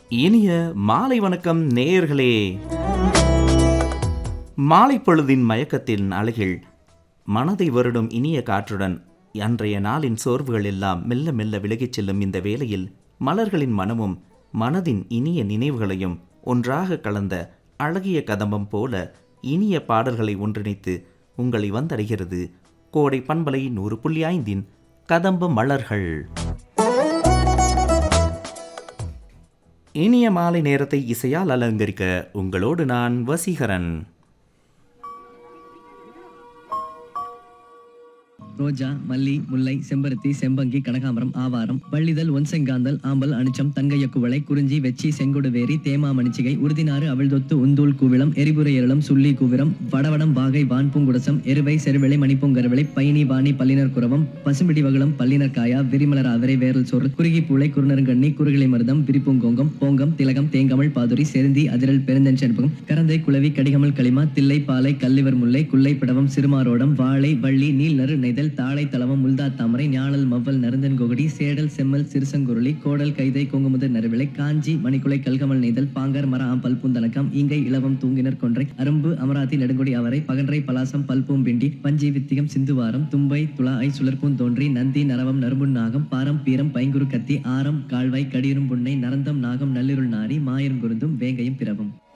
இனிய மாலை வணக்கம் நேயர்களே மாலை பொழுதின் மயக்கத்தின் அழகில் மனதை வருடும் இனிய காற்றுடன் அன்றைய நாளின் சோர்வுகள் எல்லாம் மெல்ல மெல்ல விலகிச் செல்லும் இந்த வேளையில் மலர்களின் மனமும் மனதின் இனிய நினைவுகளையும் ஒன்றாக கலந்த அழகிய கதம்பம் போல இனிய பாடல்களை ஒன்றிணைத்து உங்களை வந்தடைகிறது கோடை பண்பலை நூறு புள்ளி ஐந்தின் கதம்ப மலர்கள் இனிய மாலை நேரத்தை இசையால் அலங்கரிக்க உங்களோடு நான் வசீகரன் ரோஜா மல்லி முல்லை செம்பருத்தி செம்பங்கி கனகாம்பரம் ஆவாரம் வள்ளிதழ் ஒன்செங்காந்தல் ஆம்பல் அனிச்சம் தங்கைய குவளை குறிஞ்சி வெச்சி செங்கொடு வேரி தேமா மணிச்சிகை உறுதினாறு அவிழ்தொத்து உந்தூள் கூவிளம் எரிபுரை எரளம் சுள்ளி கூவிரம் வடவடம் வாகை வான் பூங்குடசம் எருவை செருவிளை மணிப்பூங்கருவிளை பைனி வாணி பல்லினர் குரவம் பசும்பிடி வகுளம் பல்லினர் காயா விரிமலர் அவரை வேரல் சோறு குறுகி பூளை குறுநருங்கண்ணி குறுகிளை மருதம் விரிப்பூங்கோங்கம் போங்கம் திலகம் தேங்கமல் பாதுரி செருந்தி அதிரல் பெருந்தன் செண்பகம் கரந்தை குளவி கடிகமல் களிமா தில்லை பாலை கல்லிவர் முல்லை குல்லை பிடவம் சிறுமாரோடம் வாழை வள்ளி நீல் நறு நெய்தல் தாளை தளவம் முல்தா தாமரை ஞாழல் மவ்வல் நருந்தன் கொகடி சேடல் செம்மல் சிறுசங்குருளி கோடல் கைதை கொங்குமுதல் நறுவிளை காஞ்சி மணிக்குலை கல்கமல் நெய்தல் பாங்கர் மர ஆம் பல்பூந்தனக்கம் ஈங்கை இளவம் தூங்கினர் கொன்றை அரும்பு அமராத்தி நெடுங்கொடி அவரை பகன்றை பலாசம் பல்பூம்பிண்டி பஞ்சி வித்திகம் சிந்துவாரம் தும்பை துளாய் சுழற்பூன் தோன்றி நந்தி நரவம் நறுமுன் நாகம் பாரம் பீரம் பைங்குரு கத்தி ஆரம் கால்வாய் கடியரும் புன்னை நரந்தம் நாகம் நள்ளிருள் நாரி மாயரும் குருந்தும் வேங்கையும் பிறவும்